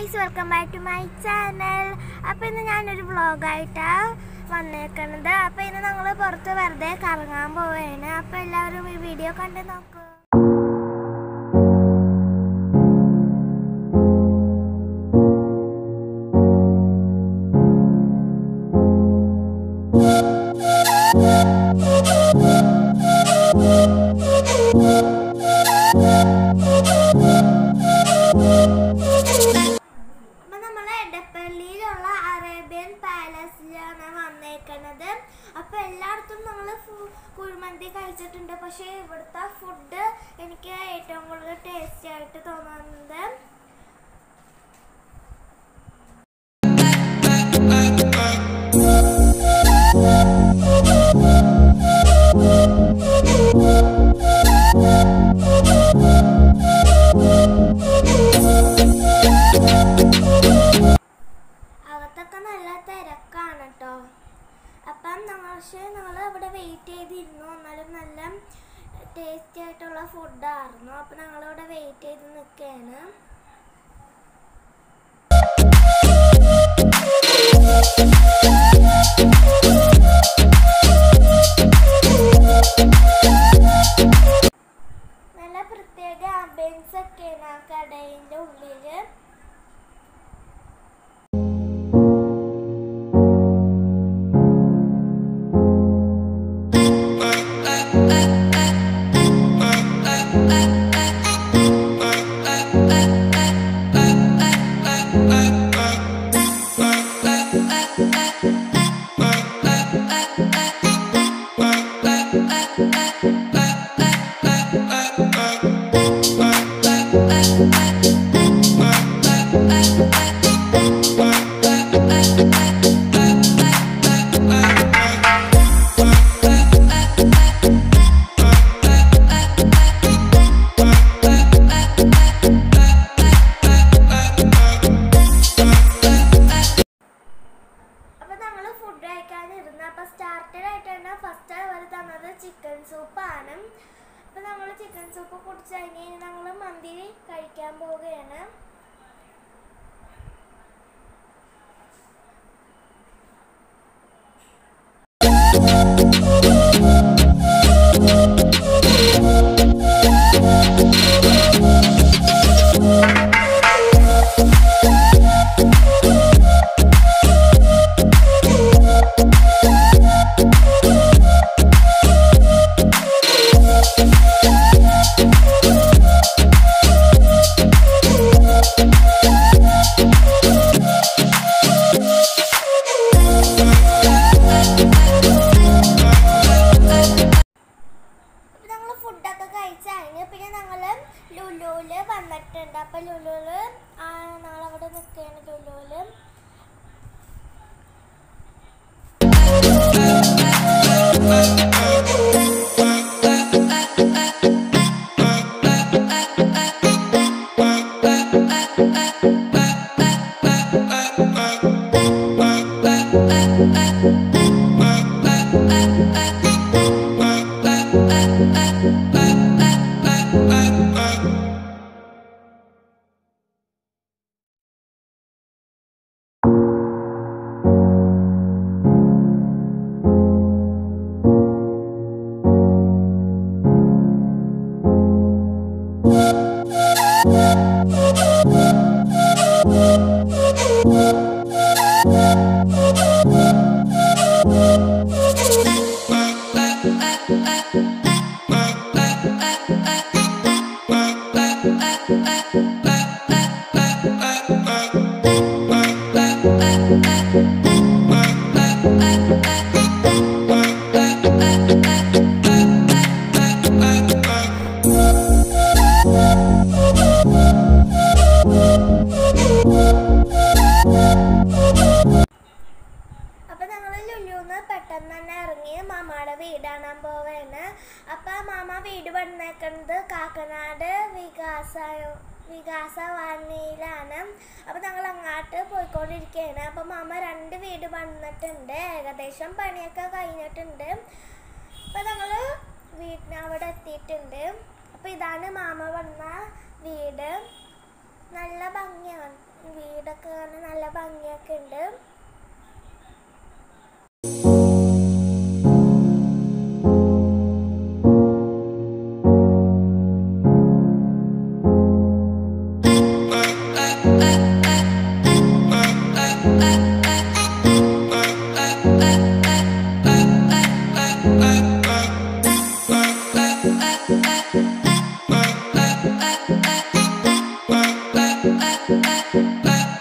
Guys welcome back to my channel അപ്പോൾ ഇന്ന് ഞാനൊരു വ്ളോഗായിട്ടാണ് വന്നേക്കണത് അപ്പോൾ ഇന്ന് ഞങ്ങൾ പുറത്ത് വെറുതെ കറങ്ങാൻ പോവുകയാണ് അപ്പോൾ എല്ലാവരും ഈ വീഡിയോ കണ്ട് നോക്കൂ അപ്പൊ നമ്മൾ എടപ്പള്ളിയിലുള്ള അറേബ്യൻ പാലസിലാണ് വന്നേക്കണത് അപ്പൊ എല്ലായിടത്തും നമ്മൾ കുഴിമന്തി കഴിച്ചിട്ടുണ്ട് പക്ഷെ ഇവിടുത്തെ ഫുഡ് എനിക്ക് ഏറ്റവും കൂടുതൽ ടേസ്റ്റി ആയിട്ട് തോന്നുന്നത് അകത്തൊക്കെ നല്ല തിരക്കാണ് കേട്ടോ അപ്പം ഞങ്ങൾ പക്ഷേ ഞങ്ങൾ അവിടെ വെയിറ്റ് ചെയ്തിരുന്നു എന്നാലും നല്ല ടേസ്റ്റി ആയിട്ടുള്ള ഫുഡായിരുന്നു അപ്പം ഞങ്ങളിവിടെ വെയിറ്റ് ചെയ്ത് നിൽക്കുകയാണ് നല്ല പ്രത്യേക ആംബിയൻസ് ഒക്കെയാണ് ആ കടയിൻ്റെ ഉള്ളിൽ അപ്പൊ ഞങ്ങള് ഫുഡ് കഴിക്കാൻ ഇരുന്നു അപ്പൊ സ്റ്റാർട്ടഡ് ആയിട്ട് തന്നെ ഫസ്റ്റ് അവർ തന്നത് ചിക്കൻ സൂപ്പാണ് അപ്പൊ നമ്മൾ ചിക്കൻ സൂപ്പ് കുടിച്ച് കഴിഞ്ഞ് ഞങ്ങൾ മന്തി കഴിക്കാൻ പോവുകയാണ് അപ്പൊ ഞങ്ങൾ ഫുഡൊക്കെ കഴിച്ച് കഴിഞ്ഞ് പിന്നെ ഞങ്ങൾ ലുലുവില് വന്നിട്ടുണ്ട് അപ്പൊ ലുലുവില് ഞങ്ങളവിടെ നിൽക്കുകയാണ് ലുലുവില് അപ്പൊ ഞങ്ങൾ ലുലുന്ന് പെട്ടെന്ന് തന്നെ ഇറങ്ങി മാമാടെ വീട് കാണാൻ പോവാണ് അപ്പൊ മാമ വീട് പണിതേക്കുന്നത് കാക്കനാട് വികാസ വികാസവാണിയിലാണ് അപ്പൊ ഞങ്ങൾ അങ്ങോട്ട് പോയിക്കൊണ്ടിരിക്കുകയാണ് അപ്പൊ മാമ രണ്ട് വീട് പണിതിട്ടുണ്ട് ഏകദേശം പണിയൊക്കെ കഴിഞ്ഞിട്ടുണ്ട് അപ്പൊ ഞങ്ങള് വീട്ടിന് അവിടെ എത്തിയിട്ടുണ്ട് അപ്പൊ ഇതാണ് മാമ വന്ന വീട് നല്ല ഭംഗിയാണ് വീട് ഭംഗിയൊക്കെ ഉണ്ട് Bye.